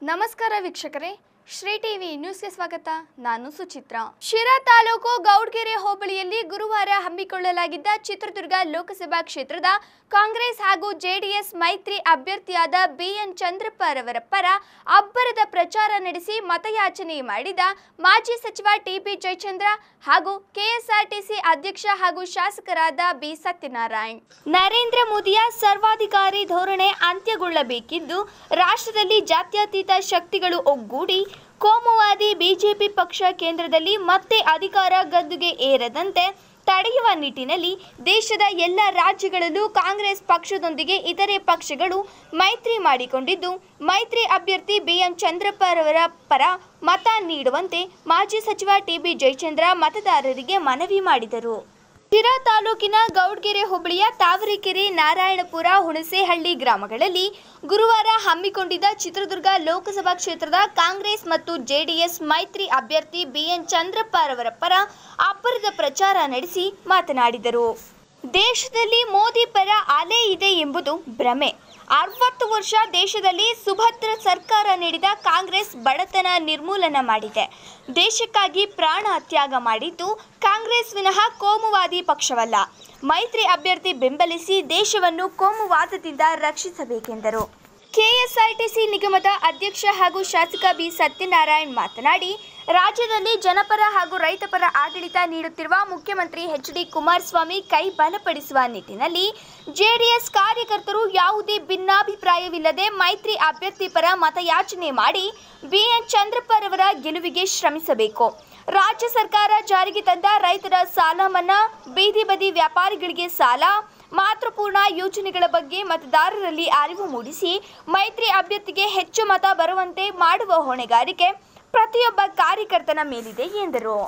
ನಮಸ್ಕಾರ ವೀಕ್ಷಕರೇ ಶ್ರೀ ಟಿವಿ ನ್ಯೂಸ್ಗೆ ಸ್ವಾಗತ ನಾನು ಸುಚಿತ್ರ ಶಿರಾ ತಾಲೂಕು ಗೌಡ್ಗೆರೆ ಹೋಬಳಿಯಲ್ಲಿ ಗುರುವಾರ ಹಮ್ಮಿಕೊಳ್ಳಲಾಗಿದ್ದ ಚಿತ್ರದುರ್ಗ ಲೋಕಸಭಾ ಕ್ಷೇತ್ರದ ಕಾಂಗ್ರೆಸ್ ಹಾಗೂ ಜೆಡಿಎಸ್ ಮೈತ್ರಿ ಅಭ್ಯರ್ಥಿಯಾದ ಬಿಎನ್ ಚಂದ್ರಪ್ಪ ರವರ ಪರ ಅಬ್ಬರದ ಪ್ರಚಾರ ನಡೆಸಿ ಮತಯಾಚನೆ ಮಾಡಿದ ಮಾಜಿ ಸಚಿವ ಟಿಬಿ ಜಯಚಂದ್ರ ಹಾಗೂ ಕೆಎಸ್ಆರ್ಟಿಸಿ ಅಧ್ಯಕ್ಷ ಹಾಗೂ ಶಾಸಕರಾದ ಬಿ ಸತ್ಯನಾರಾಯಣ್ ನರೇಂದ್ರ ಮೋದಿಯ ಸರ್ವಾಧಿಕಾರಿ ಧೋರಣೆ ಅಂತ್ಯಗೊಳ್ಳಬೇಕಿದ್ದು ರಾಷ್ಟ್ರದಲ್ಲಿ ಜಾತ್ಯತೀತ ಶಕ್ತಿಗಳು ಒಗ್ಗೂಡಿ ಕೋಮುವಾದಿ ಬಿಜೆಪಿ ಪಕ್ಷ ಕೇಂದ್ರದಲ್ಲಿ ಮತ್ತೆ ಅಧಿಕಾರ ಗದ್ದುಗೆ ಏರದಂತೆ ತಡೆಯುವ ನಿಟ್ಟಿನಲ್ಲಿ ದೇಶದ ಎಲ್ಲ ರಾಜ್ಯಗಳಲ್ಲೂ ಕಾಂಗ್ರೆಸ್ ಪಕ್ಷದೊಂದಿಗೆ ಇತರೆ ಪಕ್ಷಗಳು ಮೈತ್ರಿ ಮಾಡಿಕೊಂಡಿದ್ದು ಮೈತ್ರಿ ಅಭ್ಯರ್ಥಿ ಬಿಎನ್ ಚಂದ್ರಪ್ಪರವರ ಪರ ಮತ ನೀಡುವಂತೆ ಮಾಜಿ ಸಚಿವ ಟಿಬಿ ಜಯಚಂದ್ರ ಮತದಾರರಿಗೆ ಮನವಿ ಮಾಡಿದರು ಶಿರಾ ತಾಲೂಕಿನ ಗೌಡ್ಗೆರೆ ಹೋಬಳಿಯ ತಾವರೆಕೆರೆ ನಾರಾಯಣಪುರ ಹುಣಸೇಹಳ್ಳಿ ಗ್ರಾಮಗಳಲ್ಲಿ ಗುರುವಾರ ಹಮ್ಮಿಕೊಂಡಿದ್ದ ಚಿತ್ರದುರ್ಗ ಲೋಕಸಭಾ ಕ್ಷೇತ್ರದ ಕಾಂಗ್ರೆಸ್ ಮತ್ತು ಜೆಡಿಎಸ್ ಮೈತ್ರಿ ಅಭ್ಯರ್ಥಿ ಬಿಎನ್ ಚಂದ್ರಪ್ಪರವರ ಪರ ಅಬ್ಬರದ ಪ್ರಚಾರ ನಡೆಸಿ ಮಾತನಾಡಿದರು ದೇಶದಲ್ಲಿ ಮೋದಿ ಪರ ಅಲೆ ಇದೆ ಎಂಬುದು ಭ್ರಮೆ ಅರವತ್ತು ವರ್ಷ ದೇಶದಲ್ಲಿ ಸುಭದ್ರ ಸರ್ಕಾರ ನೀಡಿದ ಕಾಂಗ್ರೆಸ್ ಬಡತನ ನಿರ್ಮೂಲನ ಮಾಡಿದೆ ದೇಶಕ್ಕಾಗಿ ಪ್ರಾಣ ತ್ಯಾಗ ಮಾಡಿದ್ದು ಕಾಂಗ್ರೆಸ್ ವಿನಃ ಕೋಮುವಾದಿ ಪಕ್ಷವಲ್ಲ ಮೈತ್ರಿ ಅಭ್ಯರ್ಥಿ ಬೆಂಬಲಿಸಿ ದೇಶವನ್ನು ಕೋಮುವಾದದಿಂದ ರಕ್ಷಿಸಬೇಕೆಂದರು ಕೆಎಸ್ಆರ್ಟಿಸಿ ನಿಗಮದ ಅಧ್ಯಕ್ಷ ಹಾಗೂ ಶಾಸಕ ಬಿ ಸತ್ಯನಾರಾಯಣ್ ಮಾತನಾಡಿ ರಾಜ್ಯದಲ್ಲಿ ಜನಪರ ಹಾಗೂ ರೈತಪರ ಆಡಳಿತ ನೀಡುತ್ತಿರುವ ಮುಖ್ಯಮಂತ್ರಿ ಎಚ್ ಡಿ ಕುಮಾರಸ್ವಾಮಿ ಕೈ ಬಲಪಡಿಸುವ ನಿಟ್ಟಿನಲ್ಲಿ ಜೆಡಿಎಸ್ ಕಾರ್ಯಕರ್ತರು ಯಾವುದೇ ಭಿನ್ನಾಭಿಪ್ರಾಯವಿಲ್ಲದೆ ಮೈತ್ರಿ ಅಭ್ಯರ್ಥಿ ಪರ ಮತಯಾಚನೆ ಮಾಡಿ ಬಿಎನ್ ಚಂದ್ರಪ್ಪರವರ ಗೆಲುವಿಗೆ ಶ್ರಮಿಸಬೇಕು ರಾಜ್ಯ ಸರ್ಕಾರ ಜಾರಿಗೆ ತಂದ ರೈತರ ಸಾಲ ಮನ್ನಾ ಬೀದಿ ಬದಿ ವ್ಯಾಪಾರಿಗಳಿಗೆ ಸಾಲ ಮಾತೃಪೂರ್ಣ ಯೋಜನೆಗಳ ಬಗ್ಗೆ ಮತದಾರರಲ್ಲಿ ಅರಿವು ಮೂಡಿಸಿ ಮೈತ್ರಿ ಅಭ್ಯರ್ಥಿಗೆ ಹೆಚ್ಚು ಮತ ಬರುವಂತೆ ಮಾಡುವ ಹೊಣೆಗಾರಿಕೆ ಪ್ರತಿಯೊಬ್ಬ ಕಾರ್ಯಕರ್ತನ ಮೇಲಿದೆ ಎಂದರು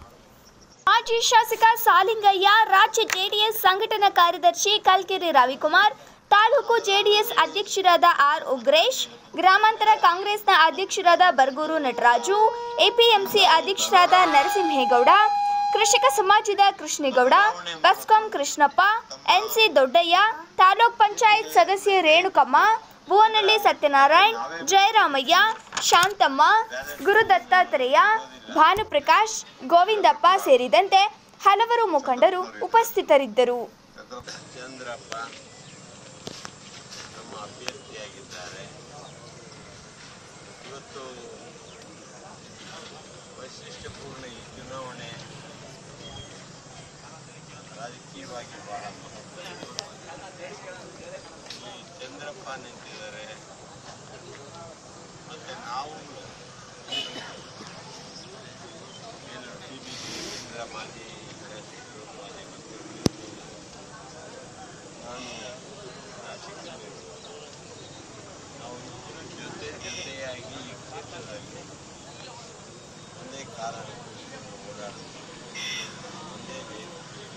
ಮಾಜಿ ಶಾಸಕ ಸಾಲಿಂಗಯ್ಯ ರಾಜ್ಯ ಜೆಡಿಎಸ್ ಸಂಘಟನಾ ಕಾರ್ಯದರ್ಶಿ ಕಲ್ಕೆರೆ ರವಿಕುಮಾರ್ ತಾಲೂಕು ಜೆಡಿಎಸ್ ಅಧ್ಯಕ್ಷರಾದ ಆರ್ ಉಗ್ರೇಶ್ ಗ್ರಾಮಾಂತರ ಕಾಂಗ್ರೆಸ್ನ ಅಧ್ಯಕ್ಷರಾದ ಬರ್ಗೂರು ನಟರಾಜು ಎಪಿಎಂಸಿ ಅಧ್ಯಕ್ಷರಾದ ನರಸಿಂಹೇಗೌಡ ಕೃಷಿಕ ಸಮಾಜದ ಕೃಷ್ಣೇಗೌಡ ಬಸ್ಕಾಂ ಕೃಷ್ಣಪ್ಪ ಎನ್ಸಿ ದೊಡ್ಡಯ್ಯ ತಾಲೂಕ್ ಪಂಚಾಯತ್ ಸದಸ್ಯೆ ರೇಣುಕಮ್ಮ ಭುವನಹಳ್ಳಿ ಸತ್ಯನಾರಾಯಣ್ ಜಯರಾಮಯ್ಯ ಶಾಂತಮ್ಮ ಗುರುದತ್ತಾತ್ರೇಯ ಭಾನುಪ್ರಕಾಶ್ ಗೋವಿಂದಪ್ಪ ಸೇರಿದಂತೆ ಹಲವರು ಮುಖಂಡರು ಉಪಸ್ಥಿತರಿದ್ದರು ಚಂದ್ರಪ್ಪ ನಮ್ಮ ಅಭ್ಯರ್ಥಿಯಾಗಿದ್ದಾರೆ ಇವತ್ತು ವೈಶಿಷ್ಟ್ಯಪೂರ್ಣ ಈ ಚುನಾವಣೆ ರಾಜಕೀಯವಾಗಿ ಬಹಳ ಮಹತ್ವ ಇಲ್ಲಿ ಚಂದ್ರಪ್ಪ ನಿಂತಿದ್ದಾರೆ ಮತ್ತು ನಾವು ಏನು ಟಿ ಬಿ ಕೇಂದ್ರ ಮಾಜಿ ಶಾಸಕರು ಮಾಜಿ ಮಂತ್ರಿಗಳು ನಾನು ಶಾಸಕರು ನಾವು ಇಬ್ಬರು ಜೊತೆ ಜೊತೆಯಾಗಿ ಈ ಕ್ಷೇತ್ರದಲ್ಲಿ ಒಂದೇ ಕಾರಣಕ್ಕೆ ಓಡಾಡ್ತೀವಿ ಒಂದೇ ವೇದಿಕೆಯಲ್ಲಿ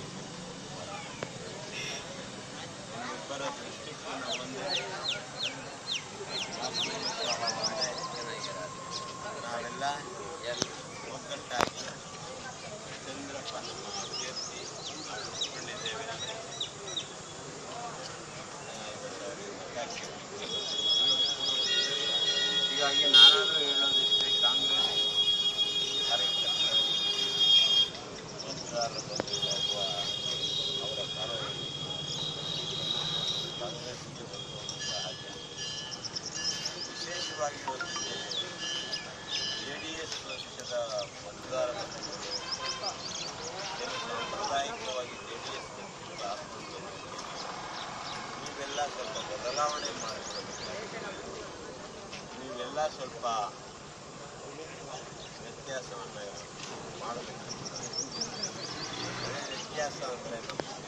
ನಮ್ಮಿಬ್ಬರ ದೃಷ್ಟಿಕೋನ ಒಂದೇ ವಾಸ್ತವಿಕವಾದ ಒಂದೇ ನಾವೆಲ್ಲ ಒಗ್ಗಟ್ಟಾಗಿ ಚಂದ್ರಪ್ಪ ನಮ್ಮ ಅಭ್ಯರ್ಥಿ ಇಟ್ಕೊಂಡಿದ್ದೇವೆ ಹೀಗಾಗಿ ನಾನಾದರೂ ಹೇಳೋದಿಷ್ಟೇ ಕಾಂಗ್ರೆಸ್ ಕಾರ್ಯಕರ್ತರು ಮತದಾರರಲ್ಲಿ ಅಥವಾ ಅವರ ಪರ ಕಾಂಗ್ರೆಸ್ಗೆ ಬರುವಂಥ ಹಾಗೆ ವಿಶೇಷವಾಗಿ ಇವತ್ತು ಜೆ ಡಿ ಎಸ್ ಪಕ್ಷದ ಮತದಾರ ಬಂಧುಗಳು ಕೆಲವು ಸಾಂಪ್ರದಾಯಿಕವಾಗಿ ಜೆ ಡಿ ಎಸ್ ನೀವೆಲ್ಲ ಸ್ವಲ್ಪ ಬದಲಾವಣೆ ಮಾಡಿಕೊಳ್ಬೇಕು ನೀವೆಲ್ಲ ಸ್ವಲ್ಪ ವ್ಯತ್ಯಾಸವನ್ನು ಮಾಡಬೇಕು ಅದೇ ವ್ಯತ್ಯಾಸ ಅಂದರೆ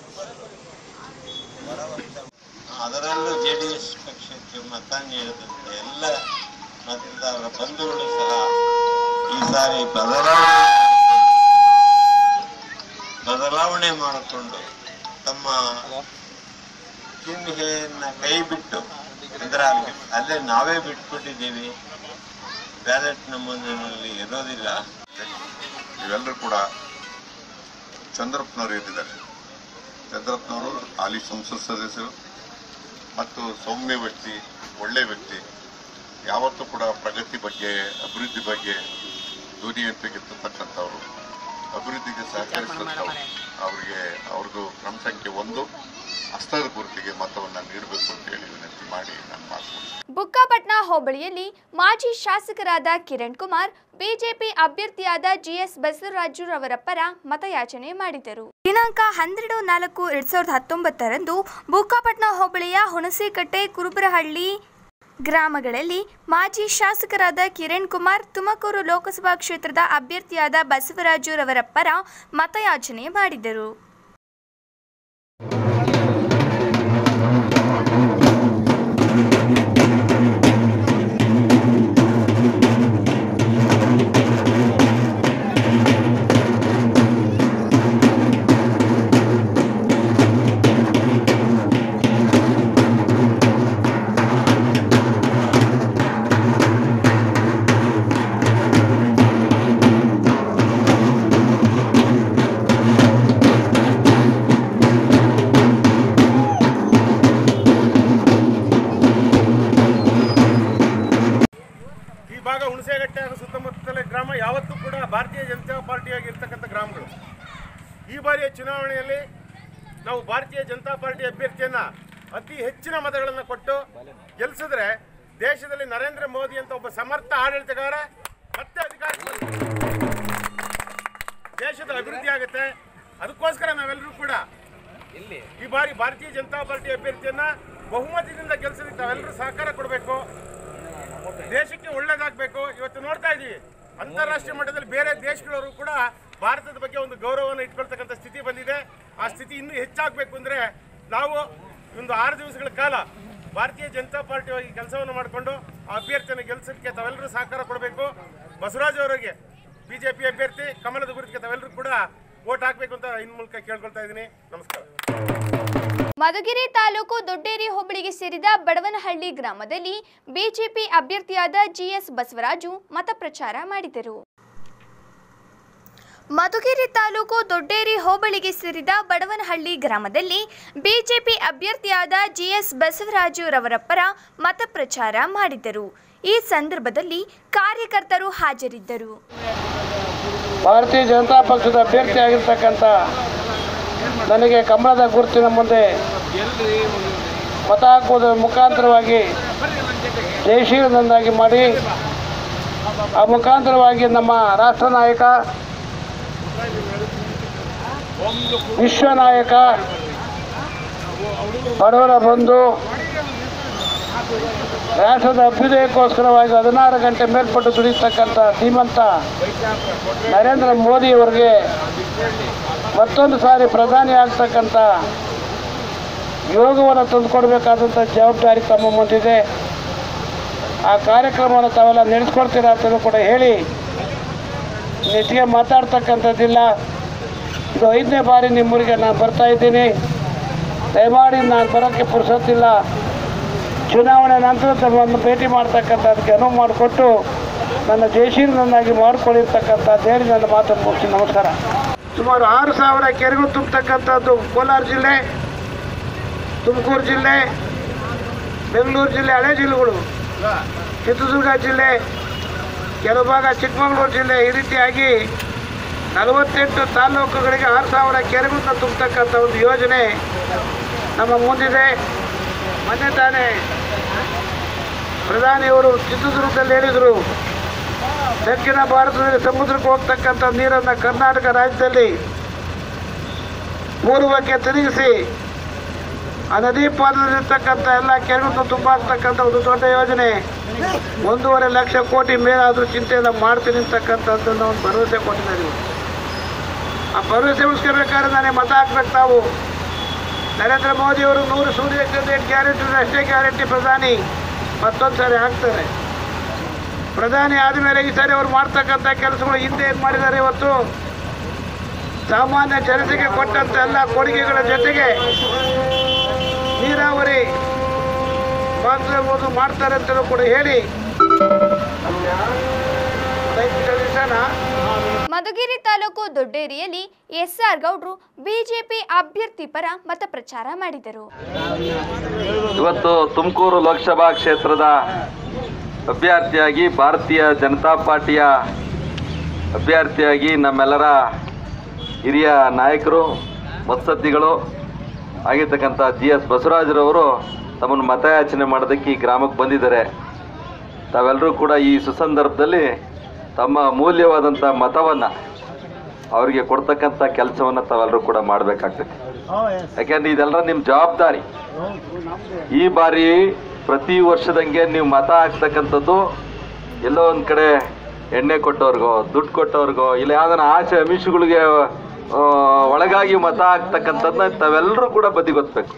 ಬರವಂತ ಅದರಲ್ಲೂ ಜೆ ಡಿ ಎಸ್ ಪಕ್ಷಕ್ಕೆ ಮತ ನೀಡಿದಂಥ ಎಲ್ಲ ಮತದಾರರ ಬಂಧುಗಳು ಸಹ ಈ ಸಾರಿ ಬದಲಾವಣೆ ಬದಲಾವಣೆ ಮಾಡಿಕೊಂಡು ತಮ್ಮ ಚಿಹ್ನೆಯನ್ನ ಕೈ ಬಿಟ್ಟು ಅಂದ್ರೆ ಅಲ್ಲಿ ಅಲ್ಲೇ ನಾವೇ ಬಿಟ್ಬಿಟ್ಟಿದ್ದೀವಿ ಬ್ಯಾಲೆಟ್ ನಮೂನಿನಲ್ಲಿ ಇರೋದಿಲ್ಲ ಇವೆಲ್ಲರೂ ಕೂಡ ಚಂದ್ರಪ್ಪನವರು ಇದ್ದಿದ್ದಾರೆ ಚಂದ್ರಪ್ಪನವರು ಹಾಲಿ ಸಂಸತ್ ಸದಸ್ಯರು ಮತ್ತು ಸೌಮ್ಯ ವ್ಯಕ್ತಿ ಒಳ್ಳೆ ವ್ಯಕ್ತಿ ಯಾವತ್ತೂ ಕೂಡ ಪ್ರಗತಿ ಬಗ್ಗೆ ಅಭಿವೃದ್ಧಿ ಬಗ್ಗೆ ಧ್ವನಿ ಎತ್ತತಕ್ಕಂಥವ್ರು ಅಭಿವೃದ್ಧಿಗೆ ಸಹಕರಿಸಿದಂಥವ್ರು ಅವರಿಗೆ ಅವ್ರದ್ದು ಕ್ರಮ ಸಂಖ್ಯೆ ಒಂದು ಹಸ್ತದ ಗುರುತಿಗೆ ಮತವನ್ನು ನೀಡಬೇಕು ಅಂತ ಹೇಳಿ ವಿನಂತಿ ಮಾಡಿ ನಾನು ಮಾತು ಮುಗಿಸ್ತೇನೆ. ಬುಕ್ಕಾಪಟ್ನ ಹೋಬಳಿಯಲ್ಲಿ ಮಾಜಿ ಶಾಸಕರಾದ ಕಿರಣ್ ಕುಮಾರ್ ಬಿಜೆಪಿ ಅಭ್ಯರ್ಥಿಯಾದ ಜಿಎಸ್ ಬಸವರಾಜುರವರ ಪರ ಮತಯಾಚನೆ ಮಾಡಿದರು ದಿನಾಂಕ ಹನ್ನೆರಡು ನಾಲ್ಕು ಎರಡ್ ಸಾವಿರದ ಹತ್ತೊಂಬತ್ತರಂದು ಬುಕ್ಕಾಪಟ್ನ ಹೋಬಳಿಯ ಹುಣಸಿಕಟ್ಟೆ ಕುರುಬರಹಳ್ಳಿ ಗ್ರಾಮಗಳಲ್ಲಿ ಮಾಜಿ ಶಾಸಕರಾದ ಕಿರಣ್ ಕುಮಾರ್ ತುಮಕೂರು ಲೋಕಸಭಾ ಕ್ಷೇತ್ರದ ಅಭ್ಯರ್ಥಿಯಾದ ಬಸವರಾಜುರವರ ಪರ ಮತಯಾಚನೆ ಮಾಡಿದರು ಈ ಭಾಗ ಹುಣಸೆಗಟ್ಟೆ ಹಾಗೂ ಸುತ್ತಮುತ್ತಲ ಗ್ರಾಮ ಯಾವತ್ತೂ ಕೂಡ ಭಾರತೀಯ ಜನತಾ ಪಾರ್ಟಿಯಾಗಿರ್ತಕ್ಕಂಥ ಗ್ರಾಮಗಳು ಈ ಬಾರಿಯ ಚುನಾವಣೆಯಲ್ಲಿ ನಾವು ಭಾರತೀಯ ಜನತಾ ಪಾರ್ಟಿ ಅಭ್ಯರ್ಥಿಯನ್ನ ಅತಿ ಹೆಚ್ಚಿನ ಮತಗಳನ್ನು ಕೊಟ್ಟು ಗೆಲ್ಲಿಸಿದ್ರೆ ದೇಶದಲ್ಲಿ ನರೇಂದ್ರ ಮೋದಿ ಅಂತ ಒಬ್ಬ ಸಮರ್ಥ ಆಡಳಿತಗಾರ ಮತ್ತೆ ಅಧಿಕಾರಕ್ಕೆ ಬರ್ತಾರೆ. ದೇಶದ ಅಭಿವೃದ್ಧಿ ಆಗುತ್ತೆ ಅದಕ್ಕೋಸ್ಕರ ನಾವೆಲ್ಲರೂ ಕೂಡ ಈ ಬಾರಿ ಭಾರತೀಯ ಜನತಾ ಪಾರ್ಟಿ ಅಭ್ಯರ್ಥಿಯನ್ನ ಬಹುಮತದಿಂದ ಗೆಲ್ಲಿಸೋದಕ್ಕೆ ತಾವೆಲ್ಲರೂ ಸಹಕಾರ ಕೊಡಬೇಕು ದೇಶಕ್ಕೆ ಒಳ್ಳೇದಾಗಬೇಕು ಇವತ್ತು ನೋಡ್ತಾ ಇದೀವಿ ಅಂತಾರಾಷ್ಟ್ರೀಯ ಮಟ್ಟದಲ್ಲಿ ಬೇರೆ ದೇಶಗಳವರು ಕೂಡ ಭಾರತದ ಬಗ್ಗೆ ಒಂದು ಗೌರವವನ್ನು ಇಟ್ಕೊಳ್ತಕ್ಕಂಥ ಸ್ಥಿತಿ ಬಂದಿದೆ ಆ ಸ್ಥಿತಿ ಇನ್ನೂ ಹೆಚ್ಚಾಗಬೇಕು ಅಂದ್ರೆ ನಾವು ಒಂದು ಆರು ದಿವಸಗಳ ಕಾಲ ಭಾರತೀಯ ಜನತಾ ಪಾರ್ಟಿ ಹೋಗಿ ಕೆಲಸವನ್ನು ಮಾಡಿಕೊಂಡು ಆ ಅಭ್ಯರ್ಥಿಯನ್ನು ಗೆಲ್ಲಿಸಲಿಕ್ಕೆ ತಾವೆಲ್ಲರೂ ಸಹಕಾರ ಕೊಡಬೇಕು ಬಸವರಾಜ್ ಅವರಿಗೆ ಬಿಜೆಪಿ ಅಭ್ಯರ್ಥಿ ಕಮಲದ ಗುರುತಿಗೆ ತಾವೆಲ್ಲರೂ ಕೂಡ ವೋಟ್ ಹಾಕಬೇಕು ಅಂತ ಇನ್ ಮೂಲಕ ಕೇಳ್ಕೊಳ್ತಾ ಇದ್ದೀನಿ ನಮಸ್ಕಾರ ಮಧುಗಿರಿ ತಾಲೂಕು ದೊಡ್ಡೇರಿ ಹೋಬಳಿಗೆ ಸೇರಿದ ಬಡವನಹಳ್ಳಿ ಗ್ರಾಮದಲ್ಲಿ ಬಿಜೆಪಿ ಅಭ್ಯರ್ಥಿಯಾದ ಜಿಎಸ್ ಬಸವರಾಜು ಮತಪ್ರಚಾರ ಮಾಡಿದರು ಮಧುಗಿರಿ ತಾಲೂಕು ದೊಡ್ಡೇರಿ ಹೋಬಳಿಗೆ ಸೇರಿದ ಬಡವನಹಳ್ಳಿ ಗ್ರಾಮದಲ್ಲಿ ಬಿಜೆಪಿ ಅಭ್ಯರ್ಥಿಯಾದ ಜಿಎಸ್ ಬಸವರಾಜು ರವರ ಪರ ಮತಪ್ರಚಾರ ಮಾಡಿದರು ಈ ಸಂದರ್ಭದಲ್ಲಿ ಕಾರ್ಯಕರ್ತರು ಹಾಜರಿದ್ದರು ಭಾರತೀಯ ಜನತಾ ಪಕ್ಷದ ಅಭ್ಯರ್ಥಿ ಆಗಿರ್ತಕ್ಕಂಥ ನನಗೆ ಕಮಲದ ಗುರುತಿನ ಮುಂದೆ ಮತ ಹಾಕುವುದರ ಮುಖಾಂತರವಾಗಿ ಜಯಶೀಲನನ್ನಾಗಿ ಮಾಡಿ ಆ ಮುಖಾಂತರವಾಗಿ ನಮ್ಮ ರಾಷ್ಟ್ರ ನಾಯಕ ವಿಶ್ವ ನಾಯಕ ಬಡವರ ಬಂಧು ರಾಷ್ಟ್ರದ ಅಭ್ಯುದಯಕ್ಕೋಸ್ಕರವಾಗಿ ಹದಿನಾರು ಗಂಟೆ ಮೇಲ್ಪಟ್ಟು ದುಡಿತಕ್ಕಂಥ ಧೀಮಂತ ನರೇಂದ್ರ ಮೋದಿಯವರಿಗೆ ಮತ್ತೊಂದು ಸಾರಿ ಪ್ರಧಾನಿ ಆಗ್ತಕ್ಕಂಥ ಯೋಗವನ್ನು ತಂದುಕೊಡ್ಬೇಕಾದಂಥ ಜವಾಬ್ದಾರಿ ತಮ್ಮ ಮುಂದಿದೆ ಆ ಕಾರ್ಯಕ್ರಮವನ್ನು ತಾವೆಲ್ಲ ನಡೆಸ್ಕೊಡ್ತೀರಾ ಅಂತಲೂ ಕೂಡ ಹೇಳಿ ಹೆಚ್ಚಿಗೆ ಮಾತಾಡ್ತಕ್ಕಂಥದ್ದಿಲ್ಲ ಇದು ಐದನೇ ಬಾರಿ ನಿಮ್ಮೂರಿಗೆ ನಾನು ಬರ್ತಾ ಇದ್ದೀನಿ ದಯಮಾಡಿ ನಾನು ಬರೋಕ್ಕೆ ಪುರ್ಸೊತ್ತಿಲ್ಲ ಚುನಾವಣೆ ನಂತರ ತಮ್ಮನ್ನು ಭೇಟಿ ಮಾಡ್ತಕ್ಕಂಥದ್ದಕ್ಕೆ ಅನುವು ಮಾಡಿಕೊಟ್ಟು ನನ್ನ ಜಯಶೀಲನನ್ನಾಗಿ ಮಾಡಿಕೊಂಡಿರ್ತಕ್ಕಂಥ ಹೇಳಿ ನನ್ನ ಮಾತನ್ನು ಮುಗಿಸಿ ನಮಸ್ಕಾರ ಸುಮಾರು ಆರು ಸಾವಿರ ಕೆರೆಗೂ ತುಂಬತಕ್ಕಂಥದ್ದು ಕೋಲಾರ ಜಿಲ್ಲೆ ತುಮಕೂರು ಜಿಲ್ಲೆ ಬೆಂಗಳೂರು ಜಿಲ್ಲೆ ಹಳೆ ಜಿಲ್ಲೆಗಳು ಚಿತ್ರದುರ್ಗ ಜಿಲ್ಲೆ ಕೆಲವು ಭಾಗ ಚಿಕ್ಕಮಗಳೂರು ಜಿಲ್ಲೆ ಈ ರೀತಿಯಾಗಿ ನಲವತ್ತೆಂಟು ತಾಲೂಕುಗಳಿಗೆ ಆರು ಸಾವಿರ ಕೆರೆಗಳನ್ನ ತುಂಬತಕ್ಕಂಥ ಒಂದು ಯೋಜನೆ ನಮ್ಮ ಮುಂದಿದೆ ಮೊನ್ನೆ ತಾನೇ ಪ್ರಧಾನಿಯವರು ಚಿತ್ರದುರ್ಗದಲ್ಲಿ ಹೇಳಿದರು ದಕ್ಷಿಣ ಭಾರತದಲ್ಲಿ ಸಮುದ್ರಕ್ಕೆ ಹೋಗ್ತಕ್ಕಂಥ ನೀರನ್ನು ಕರ್ನಾಟಕ ರಾಜ್ಯದಲ್ಲಿ ಪೂರ್ವಕ್ಕೆ ತಿರುಗಿಸಿ ಆ ನದಿ ಪಾತ್ರದಲ್ಲಿರ್ತಕ್ಕಂಥ ಎಲ್ಲ ಕೆರೆಗಳನ್ನು ತುಂಬಾಕ್ತಕ್ಕಂಥ ಒಂದು ದೊಡ್ಡ ಯೋಜನೆ ಒಂದೂವರೆ ಲಕ್ಷ ಕೋಟಿ ಮೇಲಾದರೂ ಚಿಂತೆಯನ್ನು ಮಾಡ್ತೀನಿ ಅಂತಕ್ಕಂಥದ್ದನ್ನು ಒಂದು ಭರವಸೆ ಕೊಟ್ಟಿದ್ದಾರೆ ಇವರು. ಆ ಭರವಸೆ ಉಳಿಸ್ಕೋಬೇಕಾದ್ರೆ ನಾನೇ ಮತ ಹಾಕ್ಬೇಕು ತಾವು ನರೇಂದ್ರ ಮೋದಿ ಅವರು ನೂರು ಸೂರ್ಯ ಗ್ಯಾರಂಟಿ ಅಷ್ಟೇ ಗ್ಯಾರಂಟಿ ಪ್ರಧಾನಿ ಮತ್ತೊಂದು ಸಾರಿ ಆಗ್ತಾರೆ ಪ್ರಧಾನಿ ಆದಮೇಲೆ ಈ ಸಾರಿ ಅವ್ರು ಮಾಡ್ತಕ್ಕಂಥ ಕೆಲಸಗಳು ಹಿಂದೆ ಏನು ಮಾಡಿದ್ದಾರೆ ಇವತ್ತು ಸಾಮಾನ್ಯ ಜನತೆಗೆ ಕೊಟ್ಟಂತ ಎಲ್ಲ ಕೊಡುಗೆಗಳ ಜೊತೆಗೆ ನೀರಾವರಿ ಮಾತ್ರ ಮಾಡ್ತಾರೆ ಅಂತಲೂ ಕೂಡ ಹೇಳಿ ದಯವಿಟ್ಟು ನಿಲ್ಸೋಣ. ಮಧುಗಿರಿ ತಾಲೂಕು ದೊಡ್ಡೇರಿಯಲ್ಲಿ ಎಸ್ಆರ್ ಗೌಡ್ರು ಬಿಜೆಪಿ ಅಭ್ಯರ್ಥಿ ಪರ ಮತಪ್ರಚಾರ ಮಾಡಿದರು ಇವತ್ತು ತುಮಕೂರು ಲೋಕಸಭಾ ಕ್ಷೇತ್ರದ ಅಭ್ಯರ್ಥಿಯಾಗಿ ಭಾರತೀಯ ಜನತಾ ಪಾರ್ಟಿಯ ಅಭ್ಯರ್ಥಿಯಾಗಿ ನಮ್ಮೆಲ್ಲರ ಹಿರಿಯ ನಾಯಕರು ಮತ್ಸದ್ದಿಗಳು ಆಗಿರ್ತಕ್ಕಂಥ ಜಿ ಎಸ್ ಬಸವರಾಜರವರು ತಮ್ಮನ್ನು ಮತಯಾಚನೆ ಮಾಡೋದಕ್ಕೆ ಈ ಗ್ರಾಮಕ್ಕೆ ಬಂದಿದ್ದಾರೆ ತಾವೆಲ್ಲರೂ ಕೂಡ ಈ ಸುಸಂದರ್ಭದಲ್ಲಿ ತಮ್ಮ ಅಮೂಲ್ಯವಾದಂಥ ಮತವನ್ನು ಅವರಿಗೆ ಕೊಡ್ತಕ್ಕಂಥ ಕೆಲಸವನ್ನು ತಾವೆಲ್ಲರೂ ಕೂಡ ಮಾಡಬೇಕಾಗ್ತದೆ ಯಾಕೆಂದ್ರೆ ಇದೆಲ್ಲ ನಿಮ್ಮ ಜವಾಬ್ದಾರಿ ಈ ಬಾರಿ ಪ್ರತಿ ವರ್ಷದಂಗೆ ನೀವು ಮತ ಹಾಕ್ತಕ್ಕಂಥದ್ದು ಎಲ್ಲೋ ಒಂದು ಕಡೆ ಎಣ್ಣೆ ಕೊಟ್ಟವ್ರಿಗೋ ದುಡ್ಡು ಕೊಟ್ಟವ್ರಿಗೋ ಇಲ್ಲ ಯಾವ್ದಾನ ಆಸೆ ಅಮಿಷಗಳಿಗೆ ಆ, ಒಳಗಾಗಿ ಮತ ಹಾಕ್ತಕ್ಕಂಥದ್ದನ್ನ ತಾವೆಲ್ಲರೂ ಕೂಡ ಬದಿಗೊತ್ತಬೇಕು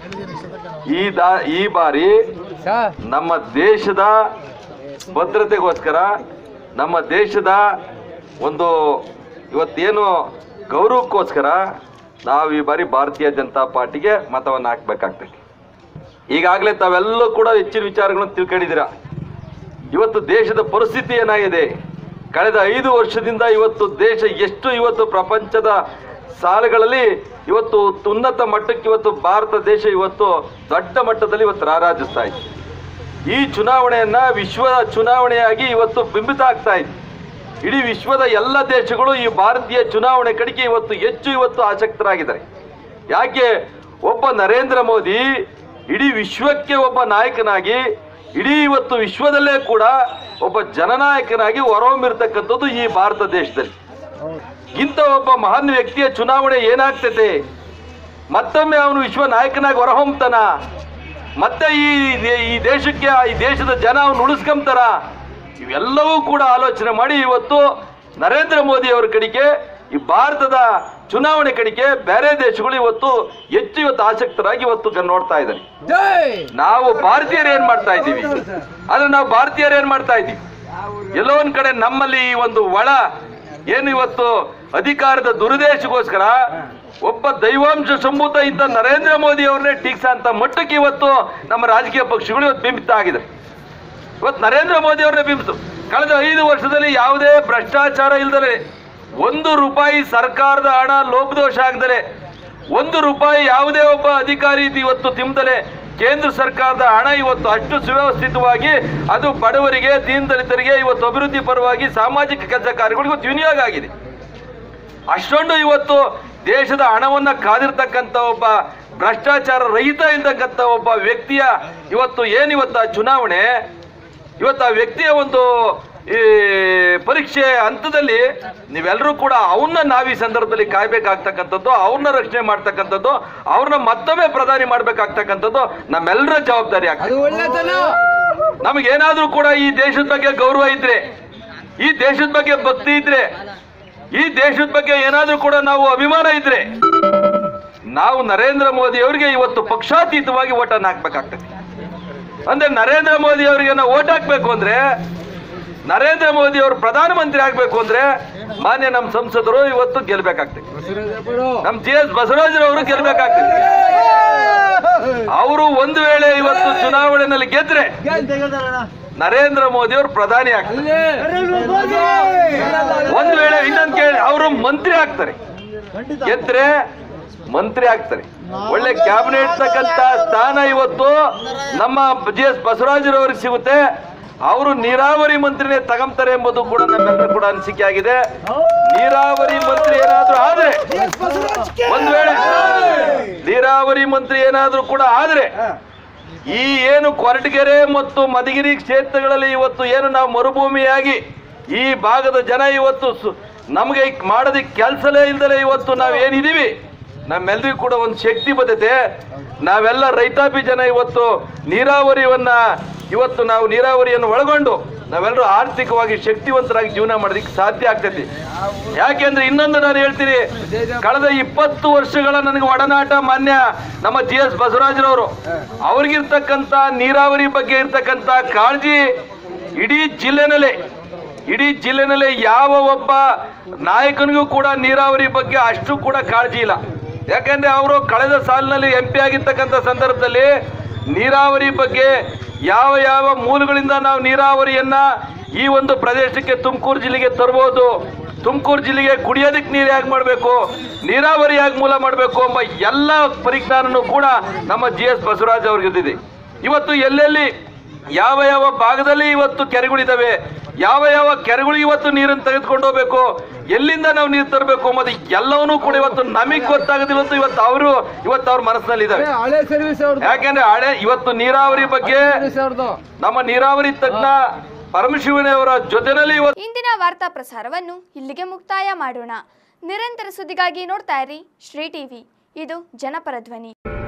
ಈ ದಾ ಈ ಬಾರಿ ನಮ್ಮ ದೇಶದ ಭದ್ರತೆಗೋಸ್ಕರ ನಮ್ಮ ದೇಶದ ಒಂದು ಇವತ್ತೇನು ಗೌರವಕ್ಕೋಸ್ಕರ ನಾವು ಈ ಬಾರಿ ಭಾರತೀಯ ಜನತಾ ಪಾರ್ಟಿಗೆ ಮತವನ್ನು ಹಾಕ್ಬೇಕಾಗ್ತದೆ ಈಗಾಗಲೇ ತಾವೆಲ್ಲೂ ಕೂಡ ಹೆಚ್ಚಿನ ವಿಚಾರಗಳನ್ನು ತಿಳ್ಕೊಂಡಿದ್ದೀರಾ ಇವತ್ತು ದೇಶದ ಪರಿಸ್ಥಿತಿ ಏನಾಗಿದೆ ಕಳೆದ ಐದು ವರ್ಷದಿಂದ ಇವತ್ತು ದೇಶ ಎಷ್ಟು ಇವತ್ತು ಪ್ರಪಂಚದ ಸಾಲುಗಳಲ್ಲಿ ಇವತ್ತು ಉನ್ನತ ಮಟ್ಟಕ್ಕೆ ಇವತ್ತು ಭಾರತ ದೇಶ ಇವತ್ತು ದೊಡ್ಡ ಮಟ್ಟದಲ್ಲಿ ಇವತ್ತು ರಾರಾಜಿಸ್ತಾ ಇದೆ ಈ ಚುನಾವಣೆಯನ್ನ ವಿಶ್ವ ಚುನಾವಣೆಯಾಗಿ ಇವತ್ತು ಬಿಂಬಿತ ಆಗ್ತಾ ಇದೆ ಇಡೀ ವಿಶ್ವದ ಎಲ್ಲ ದೇಶಗಳು ಈ ಭಾರತೀಯ ಚುನಾವಣೆ ಕಡೆಗೆ ಇವತ್ತು ಹೆಚ್ಚು ಇವತ್ತು ಆಸಕ್ತರಾಗಿದ್ದಾರೆ ಯಾಕೆ ಒಬ್ಬ ನರೇಂದ್ರ ಮೋದಿ ಇಡೀ ವಿಶ್ವಕ್ಕೆ ಒಬ್ಬ ನಾಯಕನಾಗಿ ಇಡೀ ಇವತ್ತು ವಿಶ್ವದಲ್ಲೇ ಕೂಡ ಒಬ್ಬ ಜನನಾಯಕನಾಗಿ ಹೊರಹೊಮ್ಮಿರ್ತಕ್ಕಂಥದ್ದು ಈ ಭಾರತ ದೇಶದಲ್ಲಿ ಇಂಥ ಒಬ್ಬ ಮಹಾನ್ ವ್ಯಕ್ತಿಯ ಚುನಾವಣೆ ಏನಾಗ್ತೈತೆ ಮತ್ತೊಮ್ಮೆ ಅವನು ವಿಶ್ವ ನಾಯಕನಾಗಿ ಹೊರಹೊಮ್ತಾನ ಮತ್ತೆ ಈ ದೇ- ಈ ದೇಶಕ್ಕೆ ಈ ದೇಶದ ಜನ ಅವನು ಉಳಿಸ್ಕೊಂತಾರ ಇವೆಲ್ಲವೂ ಕೂಡ ಆಲೋಚನೆ ಮಾಡಿ ಇವತ್ತು ನರೇಂದ್ರ ಮೋದಿ ಅವರ ಕಡೆಗೆ ಈ ಭಾರತದ ಚುನಾವಣೆ ಕಡೆಗೆ ಬೇರೆ ದೇಶಗಳು ಇವತ್ತು ಹೆಚ್ಚು ಇವತ್ತು ಆಸಕ್ತರಾಗಿ ಇವತ್ತು ಜನ ನೋಡ್ತಾ ಇದ್ದಾರೆ ನಾವು ಭಾರತೀಯರು ಏನ್ ಮಾಡ್ತಾ ಇದ್ದೀವಿ ಆದ್ರೆ ನಾವು ಭಾರತೀಯರು ಏನ್ ಮಾಡ್ತಾ ಇದ್ದೀವಿ ಎಲ್ಲೋ ಒಂದ್ ಕಡೆ ನಮ್ಮಲ್ಲಿ ಈ ಒಂದು ಒಳ ಏನು ಇವತ್ತು ಅಧಿಕಾರದ ದುರುದ್ದೇಶಕ್ಕೋಸ್ಕರ ಒಬ್ಬ ದೈವಾಂಶ ಸಂಭೂತ ಇಂಥ ನರೇಂದ್ರ ಮೋದಿ ಅವ್ರನ್ನೇ ಟೀಕ್ಸ ಅಂತ ಮಟ್ಟಕ್ಕೆ ಇವತ್ತು ನಮ್ಮ ರಾಜಕೀಯ ಪಕ್ಷಗಳು ಇವತ್ತು ಬಿಂಬಿತ ಆಗಿದೆ ಇವತ್ತು ನರೇಂದ್ರ ಮೋದಿ ಅವ್ರನ್ನೇ ಬಿಂಬಿತು ಕಳೆದ ಐದು ವರ್ಷದಲ್ಲಿ ಯಾವುದೇ ಭ್ರಷ್ಟಾಚಾರ ಇಲ್ದಲೆ ಒಂದು ರೂಪಾಯಿ ಸರ್ಕಾರದ ಹಣ ಲೋಪದೋಷ ಆಗದಲೆ ಒಂದು ರೂಪಾಯಿ ಯಾವುದೇ ಒಬ್ಬ ಅಧಿಕಾರಿ ಇದು ಇವತ್ತು ತಿಂದಲೆ ಕೇಂದ್ರ ಸರ್ಕಾರದ ಹಣ ಇವತ್ತು ಅಷ್ಟು ಸುವ್ಯವಸ್ಥಿತವಾಗಿ ಅದು ಬಡವರಿಗೆ ದೀನದಲಿತರಿಗೆ ಇವತ್ತು ಅಭಿವೃದ್ಧಿ ಪರವಾಗಿ ಸಾಮಾಜಿಕ ಕೆಲಸ ಕಾರ್ಯಗಳು ಇವತ್ತು ವಿನಿಯೋಗ ಆಗಿದೆ ಅಷ್ಟೊಂದು ಇವತ್ತು ದೇಶದ ಹಣವನ್ನ ಕಾದಿರ್ತಕ್ಕಂಥ ಒಬ್ಬ ಭ್ರಷ್ಟಾಚಾರ ರಹಿತ ಇರ್ತಕ್ಕಂಥ ಒಬ್ಬ ವ್ಯಕ್ತಿಯ ಇವತ್ತು ಏನಿವತ್ತು ಆ ಚುನಾವಣೆ ಇವತ್ತು ಆ ವ್ಯಕ್ತಿಯ ಒಂದು ಈ ಪರೀಕ್ಷೆ ಹಂತದಲ್ಲಿ ನೀವೆಲ್ಲರೂ ಕೂಡ ಅವನ್ನ ನಾವು ಈ ಸಂದರ್ಭದಲ್ಲಿ ಕಾಯ್ಬೇಕಾಗ್ತಕ್ಕಂಥದ್ದು ಅವ್ರನ್ನ ರಕ್ಷಣೆ ಮಾಡ್ತಕ್ಕಂಥದ್ದು ಅವ್ರನ್ನ ಮತ್ತೊಮ್ಮೆ ಪ್ರಧಾನಿ ಮಾಡ್ಬೇಕಾಗ್ತಕ್ಕಂಥದ್ದು ನಮ್ಮೆಲ್ಲರ ಜವಾಬ್ದಾರಿ ಆಗ್ತದೆ ನಮಗೇನಾದ್ರೂ ಕೂಡ ಈ ದೇಶದ ಬಗ್ಗೆ ಗೌರವ ಇದ್ರೆ ಈ ದೇಶದ ಬಗ್ಗೆ ಭಕ್ತಿ ಇದ್ರೆ ಈ ದೇಶದ ಬಗ್ಗೆ ಏನಾದ್ರೂ ಕೂಡ ನಾವು ಅಭಿಮಾನ ಇದ್ರೆ ನಾವು ನರೇಂದ್ರ ಮೋದಿ ಅವರಿಗೆ ಇವತ್ತು ಪಕ್ಷಾತೀತವಾಗಿ ಓಟನ್ನು ಹಾಕ್ಬೇಕಾಗ್ತದೆ ಅಂದ್ರೆ ನರೇಂದ್ರ ಮೋದಿ ಅವರಿಗೆ ನಾವು ಓಟ್ ಹಾಕ್ಬೇಕು ಅಂದ್ರೆ ನರೇಂದ್ರ ಮೋದಿ ಅವರು ಪ್ರಧಾನಮಂತ್ರಿ ಆಗ್ಬೇಕು ಅಂದ್ರೆ ಮಾನ್ಯ ನಮ್ಮ ಸಂಸದರು ಇವತ್ತು ಗೆಲ್ಬೇಕಾಗ್ತದೆ ನಮ್ ಜಿ ಎಸ್ ಬಸವರಾಜರವರು ಗೆಲ್ಬೇಕಾಗ್ತದೆ ಅವರು ಒಂದು ವೇಳೆ ಇವತ್ತು ಚುನಾವಣೆಯಲ್ಲಿ ಗೆದ್ರೆ ನರೇಂದ್ರ ಮೋದಿ ಅವರು ಪ್ರಧಾನಿ ಆಗ್ತಾರೆ ಒಂದು ವೇಳೆ ಇನ್ನೊಂದು ಕೇಳಿ ಅವರು ಮಂತ್ರಿ ಆಗ್ತಾರೆ ಗೆದ್ರೆ ಮಂತ್ರಿ ಆಗ್ತಾರೆ ಒಳ್ಳೆ ಕ್ಯಾಬಿನೆಟ್ ತಕ್ಕಂತ ಸ್ಥಾನ ಇವತ್ತು ನಮ್ಮ ಜಿ ಎಸ್ ಬಸವರಾಜರವರಿಗೆ ಸಿಗುತ್ತೆ ಅವರು ನೀರಾವರಿ ಮಂತ್ರಿನೇ ತಗೊಂತಾರೆ ಎಂಬುದು ಕೂಡ ನಮ್ಮೆಲ್ಲರೂ ಕೂಡ ಅನಿಸಿಕೆ ಆಗಿದೆ ನೀರಾವರಿ ಮಂತ್ರಿ ಏನಾದ್ರೂ ಆದ್ರೆ ಒಂದು ವೇಳೆ ನೀರಾವರಿ ಮಂತ್ರಿ ಏನಾದ್ರೂ ಕೂಡ ಆದ್ರೆ ಈ ಏನು ಕೊರಟಗೆರೆ ಮತ್ತು ಮಧುಗಿರಿ ಕ್ಷೇತ್ರಗಳಲ್ಲಿ ಇವತ್ತು ಏನು ನಾವು ಮರುಭೂಮಿಯಾಗಿ ಈ ಭಾಗದ ಜನ ಇವತ್ತು ಸು- ನಮಗೆ ಮಾಡೋದಕ್ಕೆ ಕೆಲಸಲೇ ಇಲ್ದಲೆ ಇವತ್ತು ನಾವು ಏನಿದೀವಿ ನಮ್ಮೆಲ್ಲರಿಗೂ ಕೂಡ ಒಂದು ಶಕ್ತಿ ಬದ್ಧತೆ ನಾವೆಲ್ಲ ರೈತಾಪಿ ಜನ ಇವತ್ತು ನೀರಾವರಿಯನ್ನ ಇವತ್ತು ನಾವು ನೀರಾವರಿಯನ್ನು ಒಳಗೊಂಡು ನಾವೆಲ್ಲರೂ ಆರ್ಥಿಕವಾಗಿ ಶಕ್ತಿವಂತರಾಗಿ ಜೀವನ ಮಾಡೋದಕ್ಕೆ ಸಾಧ್ಯ ಆಗ್ತೈತಿ ಯಾಕೆಂದ್ರೆ ಇನ್ನೊಂದು ನಾನು ಹೇಳ್ತೀನಿ ಕಳೆದ ಇಪ್ಪತ್ತು ವರ್ಷಗಳ ನನಗೆ ಒಡನಾಟ ಮಾನ್ಯ ನಮ್ಮ ಜಿ ಎಸ್ ಬಸವರಾಜರವರು ಅವ್ರಿಗಿರ್ತಕ್ಕಂಥ ನೀರಾವರಿ ಬಗ್ಗೆ ಇರ್ತಕ್ಕಂಥ ಕಾಳಜಿ ಇಡೀ ಜಿಲ್ಲೆನಲ್ಲೇ ಇಡೀ ಜಿಲ್ಲೆನಲ್ಲಿ ಯಾವ ಒಬ್ಬ ನಾಯಕನಿಗೂ ಕೂಡ ನೀರಾವರಿ ಬಗ್ಗೆ ಅಷ್ಟು ಕೂಡ ಕಾಳಜಿ ಇಲ್ಲ ಯಾಕಂದ್ರೆ ಅವರು ಕಳೆದ ಸಾಲಿನಲ್ಲಿ ಎಂ ಪಿ ಆಗಿರ್ತಕ್ಕಂಥ ಸಂದರ್ಭದಲ್ಲಿ ನೀರಾವರಿ ಬಗ್ಗೆ ಯಾವ ಯಾವ ಮೂಲಗಳಿಂದ ನಾವು ನೀರಾವರಿಯನ್ನ ಈ ಒಂದು ಪ್ರದೇಶಕ್ಕೆ ತುಮಕೂರು ಜಿಲ್ಲೆಗೆ ತರ್ಬೋದು ತುಮಕೂರು ಜಿಲ್ಲೆಗೆ ಕುಡಿಯೋದಕ್ಕೆ ನೀರು ಹೇಗೆ ಮಾಡಬೇಕು ನೀರಾವರಿ ಹೇಗೆ ಮೂಲ ಮಾಡಬೇಕು ಎಂಬ ಎಲ್ಲ ಪರಿಜ್ಞಾನನೂ ಕೂಡ ನಮ್ಮ ಜಿ ಎಸ್ ಬಸವರಾಜ್ ಅವ್ರಿಗೆ ಇದ್ದಿದೆ ಇವತ್ತು ಎಲ್ಲೆಲ್ಲಿ ಯಾವ ಯಾವ ಭಾಗದಲ್ಲಿ ಇವತ್ತು ಕೆರೆಗಳಿದಾವೆ ಯಾವ ಯಾವ ಕೆರೆಗಳು ಇವತ್ತು ನೀರನ್ನು ತೆಗೆದುಕೊಂಡು ಹೋಗ್ಬೇಕು ಎಲ್ಲಿಂದ ನಾವು ನೀರು ತರಬೇಕು ಮತ್ತೆ ಎಲ್ಲವನ್ನೂ ಕೂಡ ಇವತ್ತು ನಮಗೆ ಗೊತ್ತಾಗೋದಿಲ್ಲ ಇವತ್ತು ಅವರು ಇವತ್ತು ಅವ್ರ ಮನಸ್ಸಿನಲ್ಲಿ ಇದಾವೆ ಹಳೆ ಸರ್ವಿಸ್ ಅವ್ರದ್ದು ಯಾಕೆಂದ್ರೆ ಹಳೆ ಇವತ್ತು ನೀರಾವರಿ ಬಗ್ಗೆ ಅವ್ರದ್ದು ನಮ್ಮ ನೀರಾವರಿ ತಜ್ಞ ಪರಮಶಿವನವರ ಜೊತೆನಲ್ಲಿ ಇವತ್ತು ಇಂದಿನ ವಾರ್ತಾ ಪ್ರಸಾರವನ್ನು ಇಲ್ಲಿಗೆ ಮುಕ್ತಾಯ ಮಾಡೋಣ ನಿರಂತರ ಸುದ್ದಿಗಾಗಿ ನೋಡ್ತಾ ಇರಿ ಶ್ರೀ ಟಿವಿ ಇದು ಜನಪರ ಧ್ವನಿ